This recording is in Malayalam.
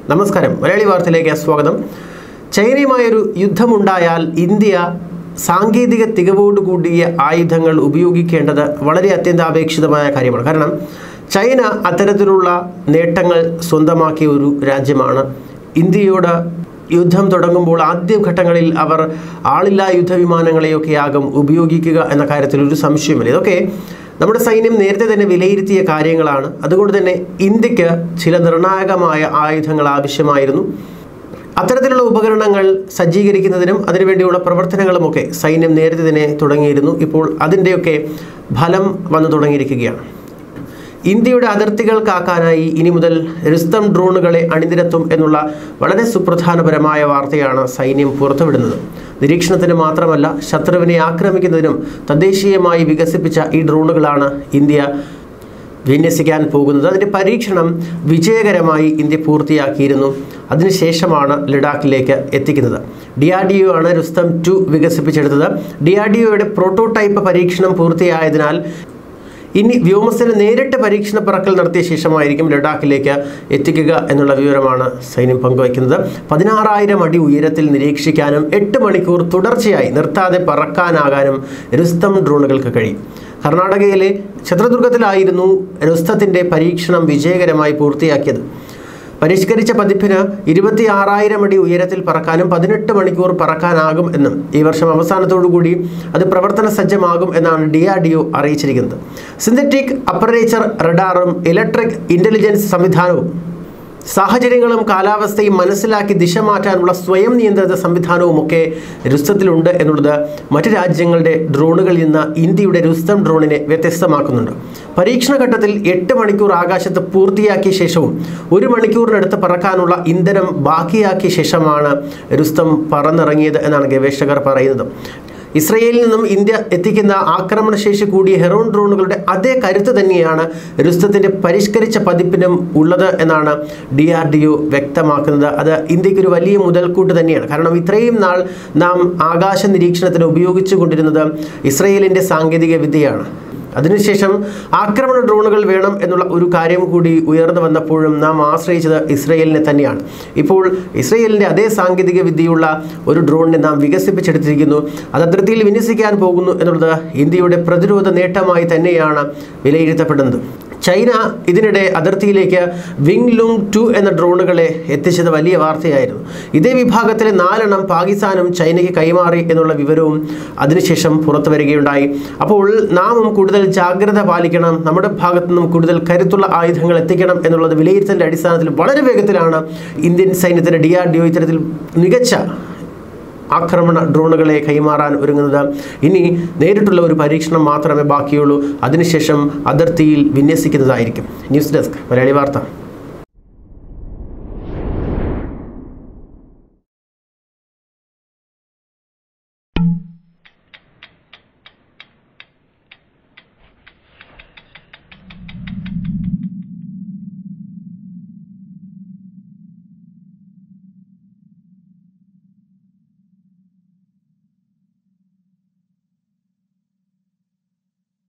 നമസ്കാരം മലയാളി വാർത്തയിലേക്ക് സ്വാഗതം ചൈനയുമായൊരു യുദ്ധമുണ്ടായാൽ ഇന്ത്യ സാങ്കേതിക തികവോടുകൂടിയ ആയുധങ്ങൾ ഉപയോഗിക്കേണ്ടത് വളരെ അത്യന്താപേക്ഷിതമായ കാര്യമാണ് കാരണം ചൈന അത്തരത്തിലുള്ള നേട്ടങ്ങൾ സ്വന്തമാക്കിയ ഒരു രാജ്യമാണ് ഇന്ത്യയോട് യുദ്ധം തുടങ്ങുമ്പോൾ ആദ്യ ഘട്ടങ്ങളിൽ അവർ ആളില്ലാ യുദ്ധവിമാനങ്ങളെയൊക്കെയാകും ഉപയോഗിക്കുക എന്ന കാര്യത്തിൽ ഒരു സംശയമില്ല ഇതൊക്കെ നമ്മുടെ സൈന്യം നേരത്തെ തന്നെ വിലയിരുത്തിയ കാര്യങ്ങളാണ് അതുകൊണ്ട് തന്നെ ഇന്ത്യക്ക് ചില നിർണായകമായ ആയുധങ്ങൾ ആവശ്യമായിരുന്നു അത്തരത്തിലുള്ള ഉപകരണങ്ങൾ സജ്ജീകരിക്കുന്നതിനും അതിനുവേണ്ടിയുള്ള പ്രവർത്തനങ്ങളുമൊക്കെ സൈന്യം നേരത്തെ തന്നെ തുടങ്ങിയിരുന്നു ഇപ്പോൾ അതിൻ്റെയൊക്കെ ഫലം വന്നു തുടങ്ങിയിരിക്കുകയാണ് ഇന്ത്യയുടെ അതിർത്തികൾ കാക്കാനായി ഇനി മുതൽ റിസ്തം ഡ്രോണുകളെ അണിനിരത്തും എന്നുള്ള വളരെ സുപ്രധാനപരമായ വാർത്തയാണ് സൈന്യം പുറത്തുവിടുന്നത് നിരീക്ഷണത്തിന് മാത്രമല്ല ശത്രുവിനെ ആക്രമിക്കുന്നതിനും തദ്ദേശീയമായി വികസിപ്പിച്ച ഈ ഡ്രോണുകളാണ് ഇന്ത്യ വിന്യസിക്കാൻ പോകുന്നത് അതിൻ്റെ പരീക്ഷണം വിജയകരമായി ഇന്ത്യ പൂർത്തിയാക്കിയിരുന്നു അതിനുശേഷമാണ് ലഡാക്കിലേക്ക് എത്തിക്കുന്നത് ഡി ആർ ഡി ഒ ആണ് രുസ്തം ടു വികസിപ്പിച്ചെടുത്തത് ഡി ആർ ഡി ഒയുടെ പ്രോട്ടോടൈപ്പ് പരീക്ഷണം പൂർത്തിയായതിനാൽ ഇനി വ്യോമസേന നേരിട്ട് പരീക്ഷണ പറക്കൽ നടത്തിയ ശേഷമായിരിക്കും ലഡാക്കിലേക്ക് എത്തിക്കുക എന്നുള്ള വിവരമാണ് സൈന്യം പങ്കുവയ്ക്കുന്നത് പതിനാറായിരം അടി ഉയരത്തിൽ നിരീക്ഷിക്കാനും എട്ട് മണിക്കൂർ തുടർച്ചയായി നിർത്താതെ പറക്കാനാകാനും രുസ്തം ഡ്രോണുകൾക്ക് കഴിയും കർണാടകയിലെ ചിത്രദുർഗത്തിലായിരുന്നു രുസ്തത്തിൻ്റെ പരീക്ഷണം വിജയകരമായി പൂർത്തിയാക്കിയത് പരിഷ്കരിച്ച പതിപ്പിന് ഇരുപത്തി ആറായിരം അടി ഉയരത്തിൽ പറക്കാനും പതിനെട്ട് മണിക്കൂർ പറക്കാനാകും എന്നും ഈ വർഷം അവസാനത്തോടുകൂടി അത് പ്രവർത്തന സജ്ജമാകും എന്നാണ് ഡി ആർ ഡി ഒ അറിയിച്ചിരിക്കുന്നത് സിന്തറ്റിക് അപ്പറേച്ചർ റഡാറും ഇലക്ട്രിക് ഇൻ്റലിജൻസ് സംവിധാനവും സാഹചര്യങ്ങളും കാലാവസ്ഥയും മനസ്സിലാക്കി ദിശ മാറ്റാനുള്ള സ്വയം നിയന്ത്രിത സംവിധാനവുമൊക്കെ രുസ്തത്തിലുണ്ട് എന്നുള്ളത് മറ്റ് രാജ്യങ്ങളുടെ ഡ്രോണുകളിൽ നിന്ന് ഇന്ത്യയുടെ രുസ്തം ഡ്രോണിനെ വ്യത്യസ്തമാക്കുന്നുണ്ട് പരീക്ഷണ ഘട്ടത്തിൽ എട്ട് മണിക്കൂർ ആകാശത്ത് പൂർത്തിയാക്കിയ ശേഷവും ഒരു മണിക്കൂറിനടുത്ത് പറക്കാനുള്ള ഇന്ധനം ബാക്കിയാക്കിയ ശേഷമാണ് രുസ്തം പറന്നിറങ്ങിയത് എന്നാണ് ഗവേഷകർ പറയുന്നത് ഇസ്രയേലിൽ നിന്നും ഇന്ത്യ എത്തിക്കുന്ന ആക്രമണശേഷി കൂടിയ ഹെറോൺ ഡ്രോണുകളുടെ അതേ കരുത്ത് തന്നെയാണ് രുസ്തത്തിൻ്റെ പരിഷ്കരിച്ച പതിപ്പിനും ഉള്ളത് എന്നാണ് ഡി ആർ ഡി ഒ വ്യക്തമാക്കുന്നത് അത് ഇന്ത്യക്കൊരു വലിയ മുതൽക്കൂട്ട് തന്നെയാണ് കാരണം ഇത്രയും നാൾ നാം ആകാശ നിരീക്ഷണത്തിന് ഉപയോഗിച്ചു കൊണ്ടിരുന്നത് ഇസ്രയേലിൻ്റെ സാങ്കേതിക വിദ്യയാണ് അതിനുശേഷം ആക്രമണ ഡ്രോണുകൾ വേണം എന്നുള്ള ഒരു കാര്യം കൂടി ഉയർന്നു വന്നപ്പോഴും നാം ആശ്രയിച്ചത് ഇസ്രയേലിനെ തന്നെയാണ് ഇപ്പോൾ ഇസ്രയേലിൻ്റെ അതേ സാങ്കേതിക വിദ്യയുള്ള ഒരു ഡ്രോണിനെ നാം വികസിപ്പിച്ചെടുത്തിരിക്കുന്നു അത് അതിർത്തിയിൽ വിന്യസിക്കാൻ പോകുന്നു എന്നുള്ളത് ഇന്ത്യയുടെ പ്രതിരോധ നേട്ടമായി തന്നെയാണ് വിലയിരുത്തപ്പെടുന്നത് ചൈന ഇതിനിടെ അതിർത്തിയിലേക്ക് വിങ് ലുങ് ടു എന്ന ഡ്രോണുകളെ എത്തിച്ചത് വലിയ വാർത്തയായിരുന്നു ഇതേ വിഭാഗത്തിലെ നാലെണ്ണം പാകിസ്ഥാനും ചൈനയ്ക്ക് കൈമാറി എന്നുള്ള വിവരവും അതിനുശേഷം പുറത്തു വരികയുണ്ടായി അപ്പോൾ നാമും കൂടുതൽ ജാഗ്രത പാലിക്കണം നമ്മുടെ ഭാഗത്തു നിന്നും കൂടുതൽ കരുത്തുള്ള ആയുധങ്ങൾ എത്തിക്കണം എന്നുള്ളത് വിലയിരുത്തലിൻ്റെ അടിസ്ഥാനത്തിൽ വളരെ വേഗത്തിലാണ് ഇന്ത്യൻ സൈന്യത്തിൻ്റെ ഡി ആർ ഡി ഒ ഇത്തരത്തിൽ മികച്ച ആക്രമണ ഡ്രോണുകളെ കൈമാറാൻ ഒരുങ്ങുന്നത് ഇനി നേരിട്ടുള്ള ഒരു പരീക്ഷണം മാത്രമേ ബാക്കിയുള്ളൂ അതിനുശേഷം അതിർത്തിയിൽ വിന്യസിക്കുന്നതായിരിക്കും ന്യൂസ് ഡെസ്ക് മലയാളി വാർത്ത